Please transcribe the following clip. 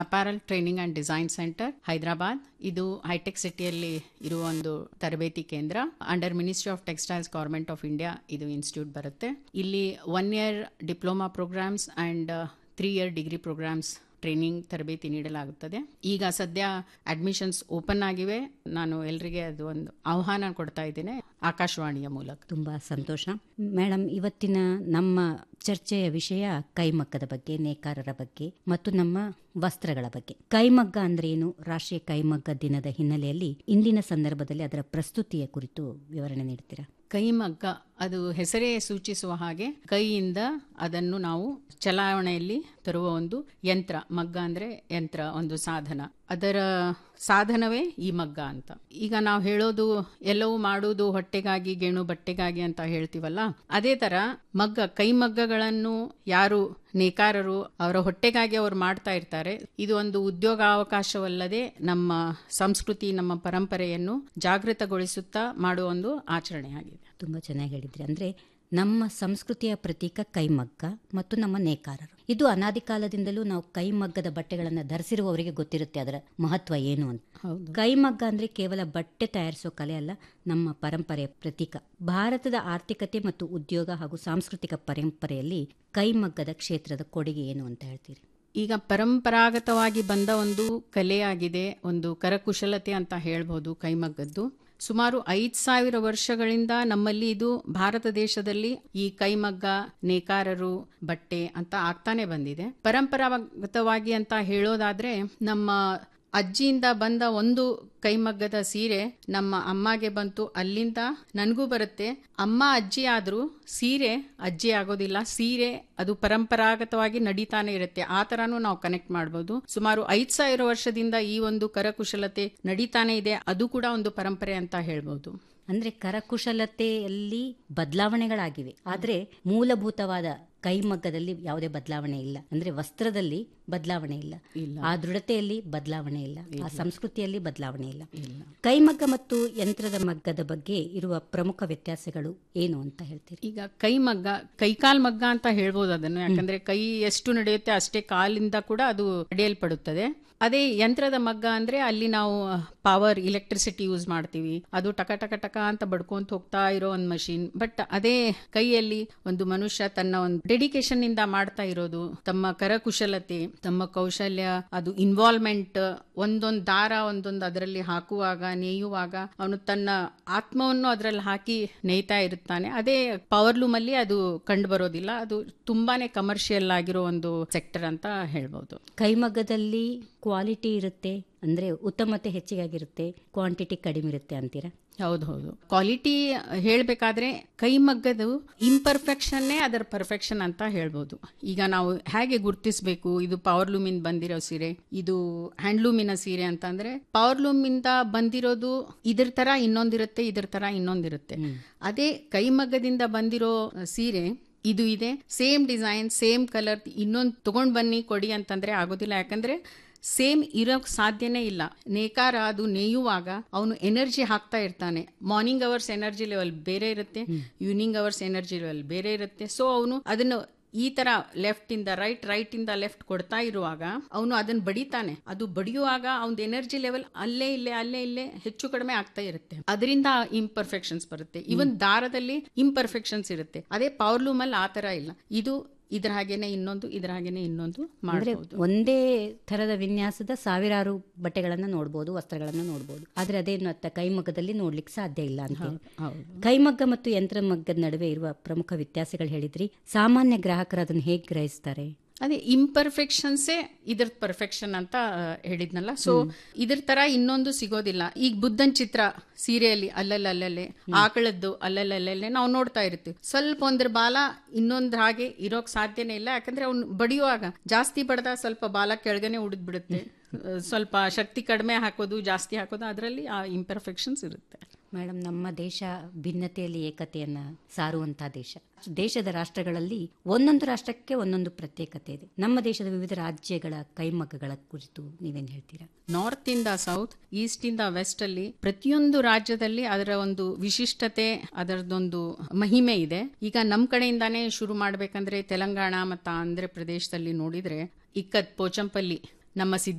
Apparel training and design centre Hyderabad ಇದು hitech ಸಿಟಿಯಲ್ಲಿ ಇರುವ ಒಂದು ತರಬೇತಿ ಕೇಂದ್ರ under ministry of textiles government of India ಇದು ಇನ್ಸ್ಟಿಟ್ಯೂಟ್ ಬರುತ್ತೆ ಇಲ್ಲಿ one year diploma programmes and three year degree programmes training ತರಬೇತಿ ನೀಡಲಾಗುತ್ತದೆ ಈಗ ಸದ್ಯ ಅಡ್ಮಿಷನ್ಸ್ ಓಪನ್ ಆಗಿವೆ ನಾನು ಎಲ್ಲರಿಗೆ ಅದು ಒಂದು ಆಹ್ವಾನ ಕೊಡ್ತಾ ಇದ್ದೇನೆ ಆಕಾಶವಾಣಿಯ ಮೂಲಕ ತುಂಬಾ ಸಂತೋಷ ಮೇಡಮ್ ಇವತ್ತಿನ ನಮ್ಮ ಚರ್ಚೆಯ ವಿಷಯ ಕೈಮಗ್ಗದ ಬಗ್ಗೆ ನೇಕಾರರ ಬಗ್ಗೆ ಮತ್ತು ನಮ್ಮ ವಸ್ತ್ರಗಳ ಬಗ್ಗೆ ಕೈಮಗ್ಗ ಅಂದ್ರೆ ಏನು ರಾಷ್ಟ್ರೀಯ ಕೈಮಗ್ಗ ದಿನದ ಹಿನ್ನೆಲೆಯಲ್ಲಿ ಇಂದಿನ ಸಂದರ್ಭದಲ್ಲಿ ಅದರ ಪ್ರಸ್ತುತಿಯ ಕುರಿತು ವಿವರಣೆ ನೀಡ್ತೀರಾ ಕೈಮಗ್ಗ ಅದು ಹೆಸರೇ ಸೂಚಿಸುವ ಹಾಗೆ ಕೈಯಿಂದ ಅದನ್ನು ನಾವು ಚಲಾವಣೆಯಲ್ಲಿ ತರುವ ಒಂದು ಯಂತ್ರ ಮಗ್ಗ ಅಂದ್ರೆ ಯಂತ್ರ ಒಂದು ಸಾಧನ ಅದರ ಸಾಧನವೇ ಈ ಮಗ್ಗ ಅಂತ ಈಗ ನಾವು ಹೇಳೋದು ಎಲ್ಲವೂ ಮಾಡುವುದು ಹೊಟ್ಟೆಗಾಗಿ ಗೇಣು ಬಟ್ಟೆಗಾಗಿ ಅಂತ ಹೇಳ್ತೀವಲ್ಲ ಅದೇ ತರ ಮಗ್ಗ ಕೈಮಗ್ಗಗಳನ್ನು ಯಾರು ನೇಕಾರರು ಅವರ ಹೊಟ್ಟೆಗಾಗಿ ಅವರು ಮಾಡ್ತಾ ಇರ್ತಾರೆ ಇದು ಒಂದು ಉದ್ಯೋಗಾವಕಾಶವಲ್ಲದೆ ನಮ್ಮ ಸಂಸ್ಕೃತಿ ನಮ್ಮ ಪರಂಪರೆಯನ್ನು ಜಾಗೃತಗೊಳಿಸುತ್ತಾ ಮಾಡುವ ಒಂದು ಆಚರಣೆಯಾಗಿದೆ ತುಂಬಾ ಚೆನ್ನಾಗಿ ಹೇಳಿದ್ರಿ ಅಂದ್ರೆ ನಮ್ಮ ಸಂಸ್ಕೃತಿಯ ಪ್ರತೀಕ ಕೈಮಗ್ಗ ಮತ್ತು ನಮ್ಮ ನೇಕಾರರು ಇದು ಅನಾದಿ ಕಾಲದಿಂದಲೂ ನಾವು ಕೈಮಗ್ಗದ ಬಟ್ಟೆಗಳನ್ನು ಧರಿಸಿರುವವರಿಗೆ ಗೊತ್ತಿರುತ್ತೆ ಅದರ ಮಹತ್ವ ಏನು ಅಂತ ಹೌದು ಕೈಮಗ್ಗ ಅಂದ್ರೆ ಕೇವಲ ಬಟ್ಟೆ ತಯಾರಿಸೋ ಕಲೆ ಅಲ್ಲ ನಮ್ಮ ಪರಂಪರೆಯ ಪ್ರತೀಕ ಭಾರತದ ಆರ್ಥಿಕತೆ ಮತ್ತು ಉದ್ಯೋಗ ಹಾಗೂ ಸಾಂಸ್ಕೃತಿಕ ಪರಂಪರೆಯಲ್ಲಿ ಕೈಮಗ್ಗದ ಕ್ಷೇತ್ರದ ಕೊಡುಗೆ ಏನು ಅಂತ ಹೇಳ್ತೀರಿ ಈಗ ಪರಂಪರಾಗತವಾಗಿ ಬಂದ ಒಂದು ಕಲೆಯಾಗಿದೆ ಒಂದು ಕರಕುಶಲತೆ ಅಂತ ಹೇಳ್ಬೋದು ಕೈಮಗ್ಗದ್ದು ಸುಮಾರು ಐದ್ ಸಾವಿರ ವರ್ಷಗಳಿಂದ ನಮ್ಮಲ್ಲಿ ಇದು ಭಾರತ ದೇಶದಲ್ಲಿ ಈ ಕೈಮಗ್ಗ ನೇಕಾರರು ಬಟ್ಟೆ ಅಂತ ಆಗ್ತಾನೆ ಬಂದಿದೆ ಪರಂಪರಾಗತವಾಗಿ ಅಂತ ಹೇಳೋದಾದ್ರೆ ನಮ್ಮ ಅಜ್ಜಿಯಿಂದ ಬಂದ ಒಂದು ಕೈಮಗ್ಗದ ಸೀರೆ ನಮ್ಮ ಅಮ್ಮಗೆ ಬಂತು ಅಲ್ಲಿಂದ ನನಗೂ ಬರುತ್ತೆ ಅಮ್ಮ ಅಜ್ಜಿ ಆದ್ರೂ ಸೀರೆ ಅಜ್ಜಿ ಆಗೋದಿಲ್ಲ ಸೀರೆ ಅದು ಪರಂಪರಾಗತವಾಗಿ ನಡೀತಾನೆ ಇರುತ್ತೆ ಆ ತರಾನು ನಾವು ಕನೆಕ್ಟ್ ಮಾಡಬಹುದು ಸುಮಾರು ಐದ್ ಸಾವಿರ ವರ್ಷದಿಂದ ಈ ಒಂದು ಕರಕುಶಲತೆ ನಡೀತಾನೆ ಇದೆ ಅದು ಕೂಡ ಒಂದು ಪರಂಪರೆ ಅಂತ ಹೇಳ್ಬಹುದು ಅಂದ್ರೆ ಕರಕುಶಲತೆಯಲ್ಲಿ ಬದಲಾವಣೆಗಳಾಗಿವೆ ಆದ್ರೆ ಮೂಲಭೂತವಾದ ಕೈಮಗ್ಗದಲ್ಲಿ ಯಾವುದೇ ಬದಲಾವಣೆ ಇಲ್ಲ ಅಂದ್ರೆ ವಸ್ತ್ರದಲ್ಲಿ ಬದಲಾವಣೆ ಇಲ್ಲ ಇಲ್ಲ. ಆ ದೃಢತೆಯಲ್ಲಿ ಬದಲಾವಣೆ ಇಲ್ಲ ಆ ಸಂಸ್ಕೃತಿಯಲ್ಲಿ ಬದಲಾವಣೆ ಇಲ್ಲ ಕೈಮಗ್ಗ ಮತ್ತು ಯಂತ್ರದ ಮಗ್ಗದ ಬಗ್ಗೆ ಇರುವ ಪ್ರಮುಖ ವ್ಯತ್ಯಾಸಗಳು ಏನು ಅಂತ ಹೇಳ್ತೀರಿ ಈಗ ಕೈಮಗ್ಗ ಕೈಕಾಲ್ ಮಗ್ಗ ಅಂತ ಹೇಳ್ಬೋದು ಅದನ್ನು ಯಾಕಂದ್ರೆ ಕೈ ಎಷ್ಟು ನಡೆಯುತ್ತೆ ಅಷ್ಟೇ ಕಾಲಿಂದ ಕೂಡ ಅದು ನಡೆಯಲ್ಪಡುತ್ತದೆ ಅದೇ ಯಂತ್ರದ ಮಗ್ಗ ಅಂದ್ರೆ ಅಲ್ಲಿ ನಾವು ಪವರ್ ಇಲೆಕ್ಟ್ರಿಸಿಟಿ ಯೂಸ್ ಮಾಡ್ತೀವಿ ಅದು ಟಕ ಟಕ ಟಕ ಅಂತ ಬಡ್ಕೊಂತ ಹೋಗ್ತಾ ಇರೋ ಒಂದು ಮಷಿನ್ ಬಟ್ ಅದೇ ಕೈಯಲ್ಲಿ ಒಂದು ಮನುಷ್ಯ ತನ್ನ ಒಂದು ಡೆಡಿಕೇಶನ್ ಇಂದ ಮಾಡ್ತಾ ಇರೋದು ತಮ್ಮ ಕರಕುಶಲತೆ ತಮ್ಮ ಕೌಶಲ್ಯ ಅದು ಇನ್ವಾಲ್ವ್ಮೆಂಟ್ ಒಂದೊಂದು ದಾರ ಒಂದೊಂದು ಅದರಲ್ಲಿ ಹಾಕುವಾಗ ನೇಯುವಾಗ ಅವನು ತನ್ನ ಆತ್ಮವನ್ನು ಅದರಲ್ಲಿ ಹಾಕಿ ನೇಯ್ತಾ ಇರುತ್ತಾನೆ ಅದೇ ಪವರ್ ಲೂಮ್ ಅಲ್ಲಿ ಅದು ಕಂಡು ಬರೋದಿಲ್ಲ ಅದು ತುಂಬಾನೇ ಕಮರ್ಷಿಯಲ್ ಆಗಿರೋ ಒಂದು ಸೆಕ್ಟರ್ ಅಂತ ಹೇಳ್ಬೋದು ಕೈಮಗ್ಗದಲ್ಲಿ ಕ್ವಾಲಿಟಿ ಇರುತ್ತೆ ಅಂದ್ರೆ ಉತ್ತಮತೆ ಹೆಚ್ಚಿಗಾಗಿರುತ್ತೆ ಕ್ವಾಂಟಿಟಿ ಕಡಿಮೆ ಇರುತ್ತೆ ಅಂತೀರಾ ಹೌದು ಹೌದು ಕ್ವಾಲಿಟಿ ಹೇಳಬೇಕಾದ್ರೆ ಕೈಮಗ್ಗದು ಇಂಪರ್ಫೆಕ್ಷನ್ನೇ ಅದರ ಪರ್ಫೆಕ್ಷನ್ ಅಂತ ಹೇಳ್ಬೋದು ಈಗ ನಾವು ಹೇಗೆ ಗುರ್ತಿಸಬೇಕು ಇದು ಪವರ್ ಲೂಮಿಂದ ಬಂದಿರೋ ಸೀರೆ ಇದು ಹ್ಯಾಂಡ್ಲೂಮಿನ ಸೀರೆ ಅಂತಂದ್ರೆ ಪವರ್ ಲೂಮಿಂದ ಬಂದಿರೋದು ಇದ್ರ ತರ ಇನ್ನೊಂದಿರುತ್ತೆ ಇದ್ರ ತರ ಇನ್ನೊಂದಿರುತ್ತೆ ಅದೇ ಕೈಮಗ್ಗದಿಂದ ಬಂದಿರೋ ಸೀರೆ ಇದು ಇದೆ ಸೇಮ್ ಡಿಸೈನ್ ಸೇಮ್ ಕಲರ್ ಇನ್ನೊಂದು ತಗೊಂಡ್ ಬನ್ನಿ ಕೊಡಿ ಅಂತಂದ್ರೆ ಆಗೋದಿಲ್ಲ ಯಾಕಂದ್ರೆ ಸೇಮ್ ಇರೋಕ್ ಸಾಧ್ಯನೇ ಇಲ್ಲ ನೇಕಾರ ಅದು ನೇಯುವಾಗ ಅವನು ಎನರ್ಜಿ ಹಾಕ್ತಾ ಇರ್ತಾನೆ ಮಾರ್ನಿಂಗ್ ಅವರ್ಸ್ ಎನರ್ಜಿ ಲೆವೆಲ್ ಬೇರೆ ಇರುತ್ತೆ ಈವ್ನಿಂಗ್ ಅವರ್ಸ್ ಎನರ್ಜಿ ಲೆವೆಲ್ ಬೇರೆ ಇರುತ್ತೆ ಸೊ ಅವನು ಅದನ್ನು ಈ ತರ ಲೆಫ್ಟ್ ಇಂದ ರೈಟ್ ರೈಟ್ ಇಂದ ಲೆಫ್ಟ್ ಕೊಡ್ತಾ ಇರುವಾಗ ಅವನು ಅದನ್ನ ಬಡಿತಾನೆ ಅದು ಬಡಿಯುವಾಗ ಅವನ ಎನರ್ಜಿ ಲೆವೆಲ್ ಅಲ್ಲೇ ಇಲ್ಲೇ ಅಲ್ಲೇ ಇಲ್ಲೇ ಹೆಚ್ಚು ಕಡಿಮೆ ಆಗ್ತಾ ಇರುತ್ತೆ ಅದರಿಂದ ಇಂಪರ್ಫೆಕ್ಷನ್ಸ್ ಬರುತ್ತೆ ಇವನ್ ದಾರದಲ್ಲಿ ಇಂಪರ್ಫೆಕ್ಷನ್ಸ್ ಇರುತ್ತೆ ಅದೇ ಪವರ್ಲೂಮ್ ಅಲ್ಲಿ ಆ ತರ ಇಲ್ಲ ಇದು ಇದ್ರ ಹಾಗೇನೆ ಇನ್ನೊಂದು ಇದ್ರ ಹಾಗೇನೆ ಇನ್ನೊಂದು ಅಂದ್ರೆ ಮಾಡಬಹುದು ಒಂದೇ ತರದ ವಿನ್ಯಾಸದ ಸಾವಿರಾರು ಬಟ್ಟೆಗಳನ್ನ ನೋಡ್ಬೋದು ವಸ್ತ್ರಗಳನ್ನ ನೋಡ್ಬೋದು ಆದ್ರೆ ಅದೇನು ಅತ್ತ ಕೈಮಗ್ಗದಲ್ಲಿ ನೋಡ್ಲಿಕ್ಕೆ ಸಾಧ್ಯ ಇಲ್ಲ ಅಂತ ಹೌದು ಕೈಮಗ್ಗ ಮತ್ತು ಯಂತ್ರಮಗ್ಗದ ನಡುವೆ ಇರುವ ಪ್ರಮುಖ ವ್ಯತ್ಯಾಸಗಳು ಹೇಳಿದ್ರಿ ಸಾಮಾನ್ಯ ಗ್ರಾಹಕರು ಅದನ್ನು ಹೇಗೆ ಗ್ರಹಿಸ್ತಾರೆ ಅದೇ ಇಂಪರ್ಫೆಕ್ಷನ್ಸೇ ಇದ್ರ ಪರ್ಫೆಕ್ಷನ್ ಅಂತ ಆ, ಹೇಳಿದ್ನಲ್ಲ ಸೊ ಇದ್ರ ತರ ಇನ್ನೊಂದು ಸಿಗೋದಿಲ್ಲ ಈಗ ಬುದ್ಧನ್ ಚಿತ್ರ ಸೀರೆಯಲ್ಲಿ ಅಲ್ಲಲ್ಲಿ ಅಲ್ಲಲ್ಲೇ ಆಕಳದ್ದು ಅಲ್ಲಲ್ಲಿ ಅಲ್ಲಲ್ಲೇ ನಾವು ನೋಡ್ತಾ ಇರ್ತೀವಿ ಸ್ವಲ್ಪ ಒಂದ್ರ ಬಾಲ ಇನ್ನೊಂದ್ರ ಹಾಗೆ ಇರೋಕ್ ಸಾಧ್ಯನೇ ಇಲ್ಲ ಯಾಕಂದ್ರೆ ಅವ್ನು ಬಡಿಯುವಾಗ ಜಾಸ್ತಿ ಬಡ್ದ ಸ್ವಲ್ಪ ಬಾಲ ಕೆಳಗನೆ ಉಳಿದ್ ಬಿಡುತ್ತೆ ಆ, ಸ್ವಲ್ಪ ಶಕ್ತಿ ಕಡಿಮೆ ಹಾಕೋದು ಜಾಸ್ತಿ ಹಾಕೋದು ಅದರಲ್ಲಿ ಆ ಇಂಪರ್ಫೆಕ್ಷನ್ಸ್ ಇರುತ್ತೆ ಮೇಡಮ್ ನಮ್ಮ ದೇಶ ಭಿನ್ನತೆಯಲ್ಲಿ ಏಕತೆಯನ್ನ ಸಾರುವಂತಹ ದೇಶ ದೇಶದ ರಾಷ್ಟ್ರಗಳಲ್ಲಿ ಒಂದೊಂದು ರಾಷ್ಟ್ರಕ್ಕೆ ಒಂದೊಂದು ಪ್ರತ್ಯೇಕತೆ ಇದೆ ನಮ್ಮ ದೇಶದ ವಿವಿಧ ರಾಜ್ಯಗಳ ಕೈಮಗ್ಗಗಳ ಕುರಿತು ನೀವೇನ್ ಹೇಳ್ತೀರಾ ನಾರ್ತ್ ಇಂದ ಸೌತ್ ಈಸ್ಟ್ ಇಂದ ವೆಸ್ಟ್ ಅಲ್ಲಿ ಪ್ರತಿಯೊಂದು ರಾಜ್ಯದಲ್ಲಿ ಅದರ ಒಂದು ವಿಶಿಷ್ಟತೆ ಅದರದೊಂದು ಮಹಿಮೆ ಇದೆ ಈಗ ನಮ್ ಕಡೆಯಿಂದಾನೇ ಶುರು ಮಾಡ್ಬೇಕಂದ್ರೆ ತೆಲಂಗಾಣ ಮತ್ತು ಆಂಧ್ರ ಪ್ರದೇಶದಲ್ಲಿ ನೋಡಿದ್ರೆ ಇಕ್ಕತ್ ಪೋಚಂಪಲ್ಲಿ ನಮ್ಮ